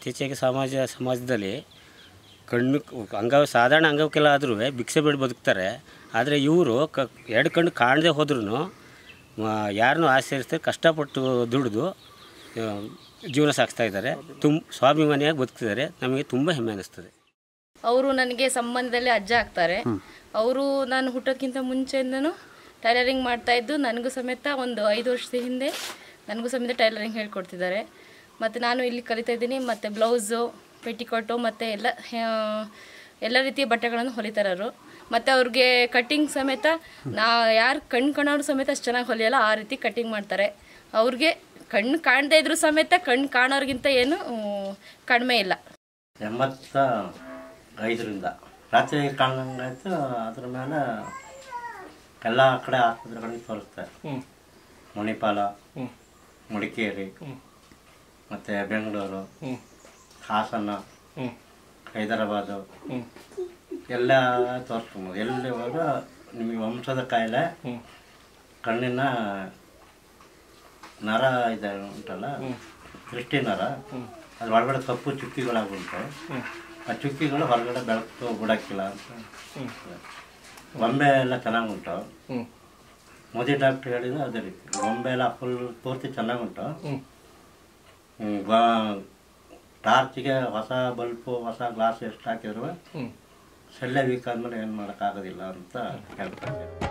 ಇತ್ತೀಚೆಗೆ ಸಮಾಜ ಸಮಾಜದಲ್ಲಿ ಕಣ್ಣು ಅಂಗ ಸಾಧಾರಣ ಅಂಗಕ್ಕೆಲ್ಲ ಆದ್ರೂ ಭಿಕ್ಷೆ ಬೇಡ ಬದುಕ್ತಾರೆ ಆದರೆ ಇವರು ಕ ಎರಡು ಕಣ್ಣು ಕಾಣದೆ ಹೋದ್ರೂ ಯಾರನ್ನೂ ಆಶ್ರಯಿಸ್ತಾರೆ ಕಷ್ಟಪಟ್ಟು ದುಡಿದು ಆ, ಜೀವನ ಸಾಗಿಸ್ತಾ ಇದ್ದಾರೆ ತುಂಬ ಸ್ವಾಭಿಮಾನಿಯಾಗಿ ಬದುಕ್ತಿದ್ದಾರೆ ನಮಗೆ ತುಂಬ ಹೆಮ್ಮೆ ಅನ್ನಿಸ್ತದೆ ಅವರು ನನಗೆ ಸಂಬಂಧದಲ್ಲಿ ಅಜ್ಜ ಆಗ್ತಾರೆ ಅವರು ನಾನು ಹುಟ್ಟೋಕ್ಕಿಂತ ಮುಂಚೆಯಿಂದನೂ ಟೈಲರಿಂಗ್ ಮಾಡ್ತಾ ಇದ್ದು ನನಗೂ ಸಮೇತ ಒಂದು ಐದು ವರ್ಷದ ಹಿಂದೆ ನನಗೂ ಸಮೇತ ಟೈಲರಿಂಗ್ ಹೇಳ್ಕೊಡ್ತಿದ್ದಾರೆ ಮತ್ತು ನಾನು ಇಲ್ಲಿ ಕಲಿತಾ ಇದ್ದೀನಿ ಮತ್ತು ಬ್ಲೌಸು ಪೆಟಿಕೋಟು ಮತ್ತು ಎಲ್ಲ ಆ, ಎಲ್ಲ ರೀತಿಯ ಬಟ್ಟೆಗಳನ್ನು ಹೊಲಿತಾರೆ ಅವರು ಮತ್ತು ಅವ್ರಿಗೆ ಕಟ್ಟಿಂಗ್ ಸಮೇತ ನಾ ಯಾರು ಕಣ್ಣು ಕಾಣೋರು ಸಮೇತ ಅಷ್ಟು ಚೆನ್ನಾಗಿ ಹೊಲಿಯಲ್ಲ ಆ ರೀತಿ ಕಟ್ಟಿಂಗ್ ಮಾಡ್ತಾರೆ ಅವ್ರಿಗೆ ಕಣ್ಣು ಕಾಣದೇ ಇದ್ರೂ ಸಮೇತ ಕಣ್ಣು ಕಾಣೋರ್ಗಿಂತ ಏನು ಆ, ಕಡಿಮೆ ಇಲ್ಲ ಎಂಬತ್ತ ಐದರಿಂದ ರಾತ್ರಿ ಕಾಣಂಗಾಯ್ತು ಅದ್ರ ಮೇಲೆ ಎಲ್ಲ ಕಡೆ ಆಸ್ಪತ್ರೆಗಳಿಗೆ ತೋರಿಸ್ತಾರೆ ಮಣಿಪಾಲ ಮಡಿಕೇರಿ ಮತ್ತು ಬೆಂಗಳೂರು ಹಾಸನ ಹೈದರಾಬಾದು ಎಲ್ಲ ತೋರಿಸ್ಕೊಬೋದು ಎಲ್ಲಿ ಹೋದ್ರೂ ನಿಮಗೆ ವಂಶದ ಕಾಯಿಲೆ ಕಣ್ಣಿನ ನರ ಇದೆ ಉಂಟಲ್ಲ ದೃಷ್ಟಿ ನರ ಅದ್ರ ಒಳಗಡೆ ಕಪ್ಪು ಚುಕ್ಕಿಗಳಾಗುಂಟು ಆ ಚುಕ್ಕಿಗಳು ಹೊರಗಡೆ ಬೆಳಕು ಬಿಡಕ್ಕಿಲ್ಲ ಅಂತ ಗೊಂಬೆ ಎಲ್ಲ ಚೆನ್ನಾಗುಂಟು ಮೋದಿ ಡಾಕ್ಟ್ರ್ ಹೇಳಿದ್ರು ಅದೇ ರೀತಿ ಗೊಂಬೆ ಎಲ್ಲ ಫುಲ್ ಪೂರ್ತಿ ಚೆನ್ನಾಗುಂಟು ಹ್ಮ್, ಗ- ಟಾರ್ಚಿಗೆ ಹೊಸ ಬಲ್ಪು ಹೊಸ ಗ್ಲಾಸ್ ಎಷ್ಟು ಹಾಕಿದ್ರು ಸೆಳ್ಳೆ ವೀಕ್ ಆದ್ಮೇಲೆ ಏನು ಮಾಡೋಕ್ಕಾಗೋದಿಲ್ಲ ಅಂತ ಹೇಳ್ತಾರೆ